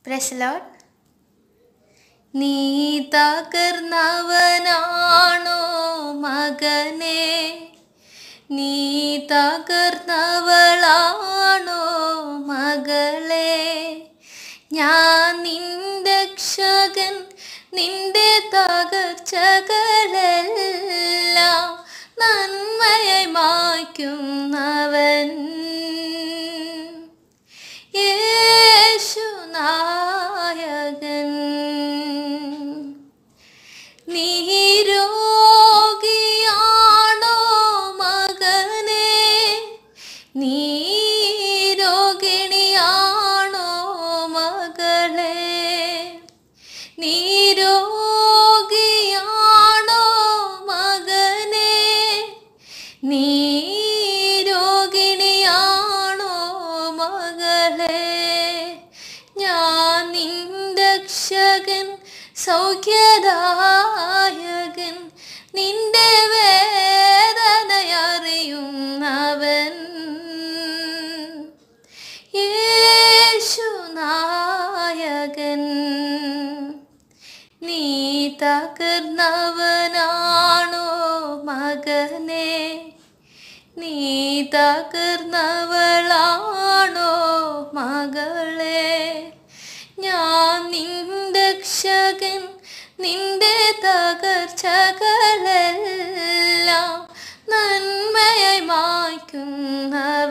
പ്രശ്ലോട്ട് നീ തകർന്നവനാണോ മകനെ നീ തകർന്നവളാണോ മകളെ ഞാൻ നിന്റെ രക്ഷകൻ നിന്റെ തകർച്ചകളെല്ലാം നന്മയായി മായ്ക്കുന്നവൻ യേശുനായകൻ നീരോഗിയാണോ മകനെ നീരോഗിണിയാണോ മകളെ നീരോഗിയാണോ മകനെ നീരോഗിണിയാണോ മകളെ ഞാൻ നിന്റെ രക്ഷകൻ സൗഖ്യദായകൻ നിന്റെ വേദനയറിയുന്നവൻ യേശുനായകൻ നീ തകർന്നവനാണോ മകനെ നീ തകർന്നവളാണോ മകളെ ഞാൻ നിന്റെ രക്ഷകൻ നിന്റെ തകർച്ചകളെല്ലാം നന്മയായി മായ്ക്കുന്നവൻ